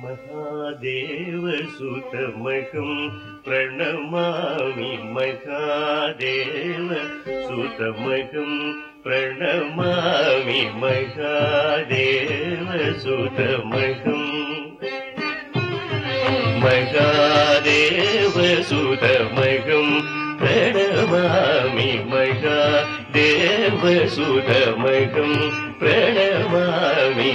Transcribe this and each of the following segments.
महादेवसुतमकं प्रणमामि महादेवसुतमकं प्रणमामि महादेवसुतमकम् महादेवसुतमकं प्रणमामि महादेवसुतमकं प्रणमामि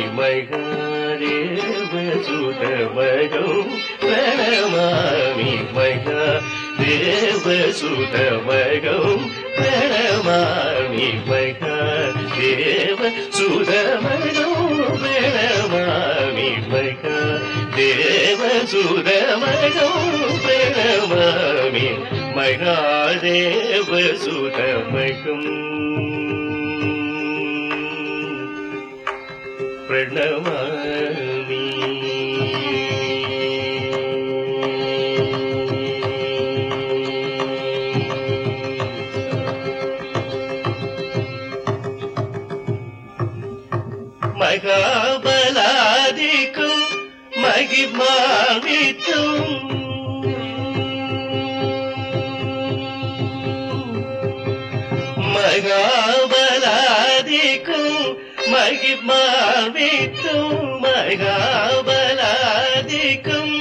महादेवसुतमकं प्रणमामि महादेवसुतमकं प्रणमामि महादेवसुतमकं प्रणमामि महादेवसुतमकं प्रणमामि महादेवसुतमकम् प्रणमामि மகாபலாதிக்கும் மகிமாவித்தும் மகாபலாதிக்கும் மகிமாவித்தும் மகாபலாதிக்கும்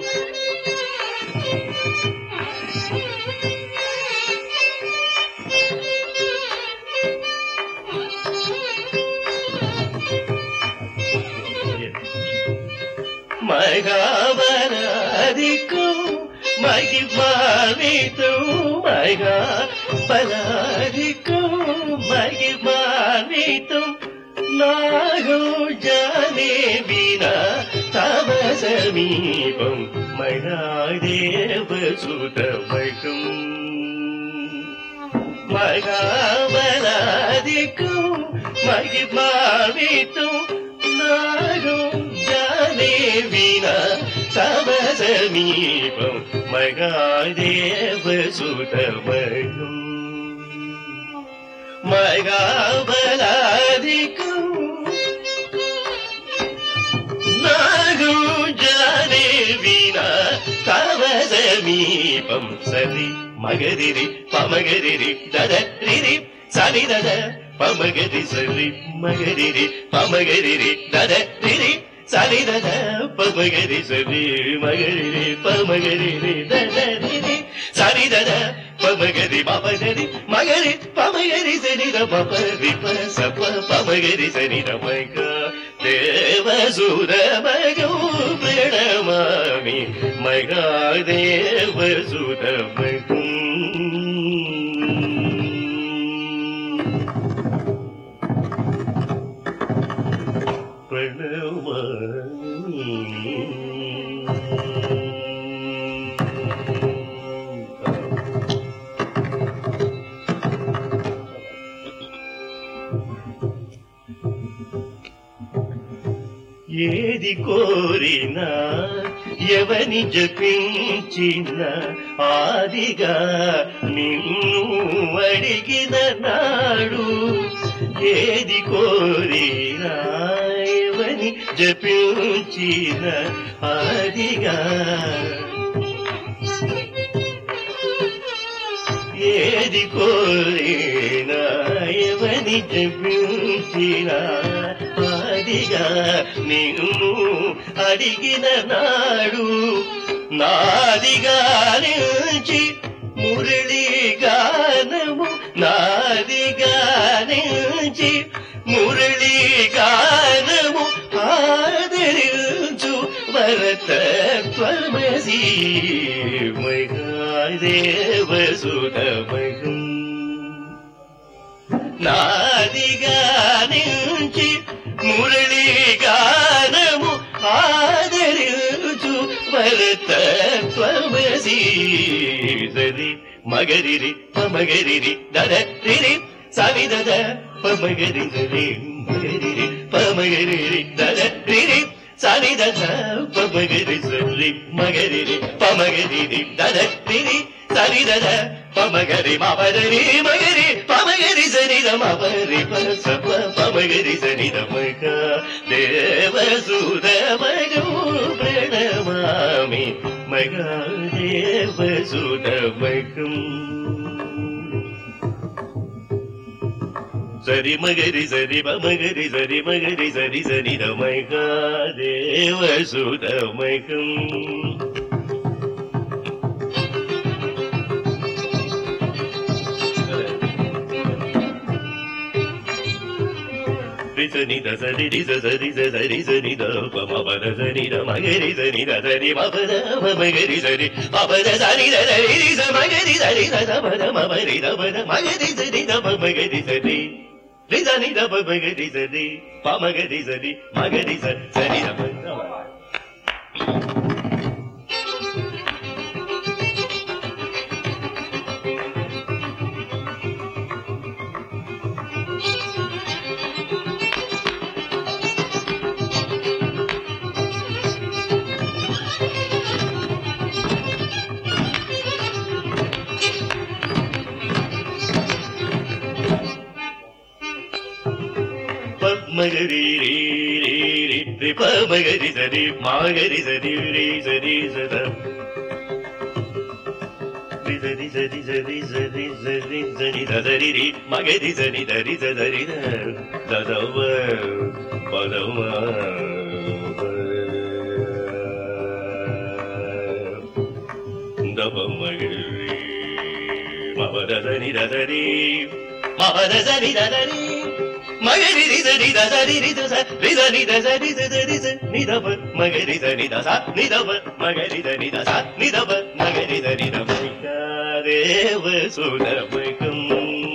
மகாபலாதிக்கும் மகிமாவித்தும் மகாபலாதிக்கும் மகிமாவித்தும் நாகோ ஜானே வினா தவ சமீபம் மகாதேவ சுதமகும் மகாபலாதிக்கும் மகிமாவித்தும் நாகோ ஜானே வினா தவ சமீபம் மகாதேவ சுதமகும் மகாபலாதிக்கும் நாகும் ஜானே வீணா தவ சமீபம் சரி மகரிரி பமகரிரி ததரிரி சரி தத பமகரி சரி மகரிரி பமகரிரி ததரிரி சரி தத பமகரி சரி மகரிரி பமகரிரி ததரிரி சரி தத பமகரி பமகரி மகரி பமகரி சரி பமரி பசப பமகரி சரி ரமக தேவசூரமகோ பிரணமாமி மகாதேவசூரமகும் பிரணமாமி ఏది కోరినా ఎవని జపించిన ఆదిగా నిన్ను అడిగిన నాడు ఏది కోరినా ఎవని జపించిన ఆదిగా ఏది కోరినా ఎవని జపించిన ఆదిగా నిన్ను అడిగిన నాడు నాదిగా నుంచి మురళి గానము నాదిగా నుంచి మురళి గానము ఆదరించు వరతత్వమసి మగాదేవసుధమగం నాదిగా నుంచి మురళి గానము ఆదరించు వరతత్వమసి సరి మగరిరి పమగరిరి దరిరి సవిదద పమగరి సరి మగరిరి పమగరిరి దరిరి సరిదద పమగరి సరి మగరిరి పమగరిరి దరిరి சரிதத பமகரி மபதரி மகரி பமகரி சரித மபரி பசப பமகரி சரித மக தேவசூத மகோ பிரணமாமி மகா தேவசூத மகம் சரி மகரி சரி மகரி சரி மகரி சரி சரி ரமைகா தேவ சுதமைக்கும் ரிசனி தசரி ரிச சரி சரி சரி த பமபர சரி த மகரி சரி த சரி மபர மகரி சரி மபர சரி த சரி ரிச மகரி சரி த சபர மபரி த பர மகரி சரி த மகரி சரி ரிசனி த மகரி சரி பமகரி சரி மகரி சரி சரி த மகரி பத்மகரி ரீ ரீ ரீ ரி பமகரி சரி மாகரி சரி ரீ சரி சத ரி சரி சரி சரி சரி சரி சரி ததரி ரீ மகரி சரி தரி சதரி ததவ பதவ தப மகரி மபதனி ததரி மபதனி ததரி மகரி ரிதரி ததரி ரிதச ரிதரி தசரி ததரி ச நிதப மகரி தரி தச நிதப மகரி தரி தச நிதப மகரி தரி தப தேவ சுதபகம்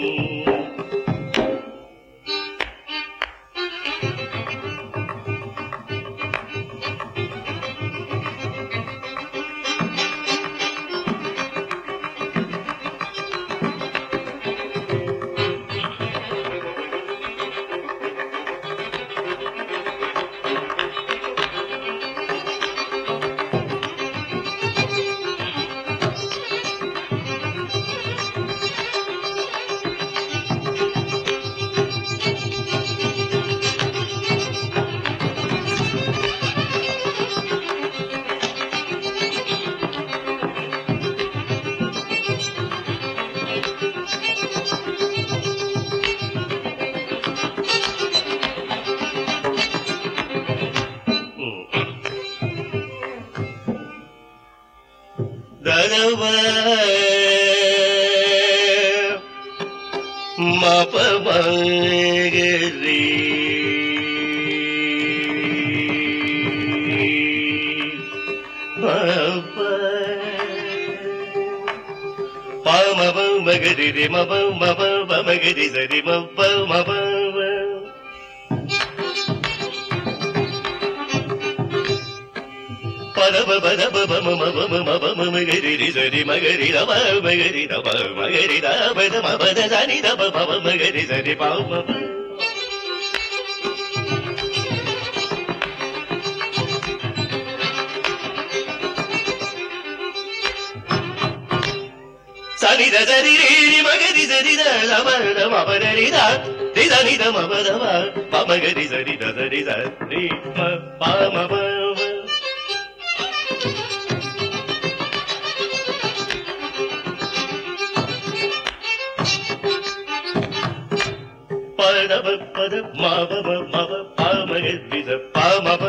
தரவ மபமகரி பமப மகரி ரி மப மப மகரி சரி மப மப பதப பதப பம மப மப மகரி ரி சரி மகரி ரப மகரி ரப மகரி ரப மபத சனி ரப பவ மகரி சரி பவ மப சனி த சரி ரீ மகரி சரி த ரப ரப மபரி த ரி சனி த மப ரப பமகரி சரி த சரி த ரி ம ப மப பதப பத மப மப பமகரி த பமப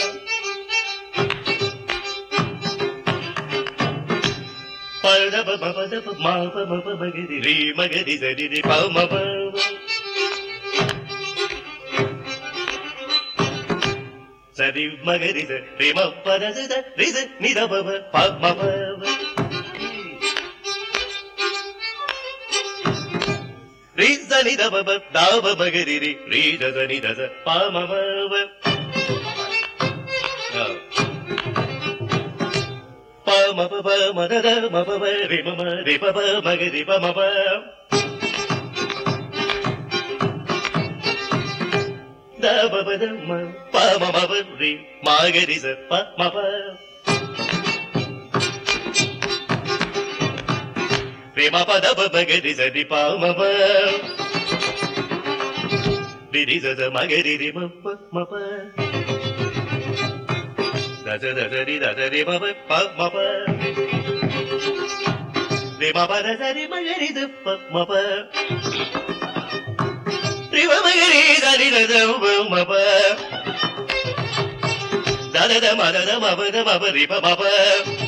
பதப பத மப மப மகரி ரி மகரி சரி ரி பமப சரி மகரி ச ரி ம பத ச ரி ச நி த ப ப ம ப ரி ச நி த ப ப த ப மகரி ரி ரி த ச நி த ச ப ம ப ப ப ம ப ப ம த த ம ப ப ரி ம ம ரி ப ப மகரி ப ம ப த ப ப த ம ப ம ம ப ரி மகரி ச ப ம ப ma pa da pa ma ga ri sa ri pa ma pa ri ri sa sa ma ga ri ri ma pa ma pa da sa da sa ri da sa ri ma pa pa ma pa ri ma pa da sa ri ma ga ri da pa ma pa ri ma ma ga ri da ri da da pa ma pa da da da ma da da ma pa da ma pa ri pa ma pa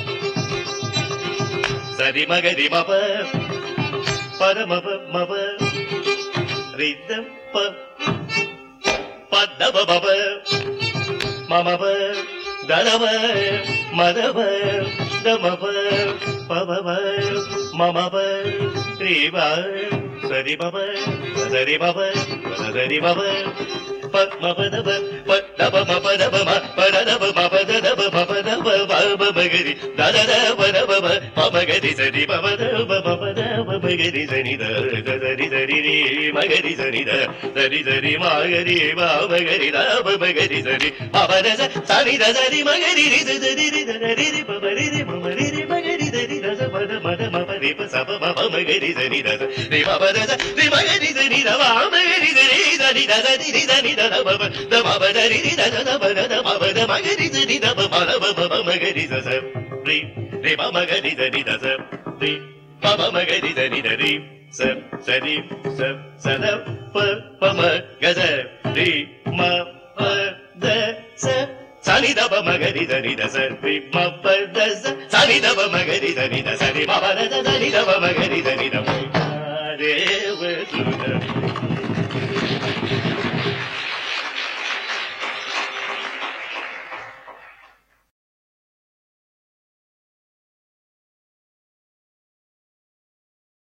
sa ri ma ga ri ma pa pa da ma pa ma pa ri da pa pa da ba ba ba ma ma pa da da ba ma da ba da ma pa pa ba ba ma ma pa ri ba sa ri ba ba sa ri ba ba sa ri ba ba pa ma pa da ba pa da ba ma pa da ba ma pa da da ba ma pa da da ba ma pa da ba ba ba ba ga ri da da da ba da ba ba ma ma ga ri sa ri ba ba da ba ma pa da ba ba ga ri sa ni da da da ri da ri ri ma ga ri sa ni da da ri da ri ma ga ri ba ba ga ri da ba ba ga ri sa ri ma pa da sa sa ri da sa ri ma ga ri ri da da ri ri da da ri ri ba ba ri ri ma ma ri ri ma ga ri da ri da sa ma da ma da ma pa ri pa sa pa ma pa ma ga ri sa ni da sa ri ma pa da sa ri ma ga ri sa ni da ma ma ga ri sa ri da ri da sa ri ri da ni da da ba ba da ma ba da ri ri da da da ba da da ma ba da ma ga ri sa ni da ba ma da ba ba ba ma ga ri sa sa ri ri ma ma ga ri sa ni da sa ri ma ma ma ga ri sa ni da ri sa sa ri sa sa da pa pa ma ga sa ri ma pa da sa sa ni da ba ma ga ri da ni da sa ri ma pa da sa sa ni da ba ma ga ri da ni da sa ri ma pa da sa sa ni da ba ma ga ri da ni da ma re wa su da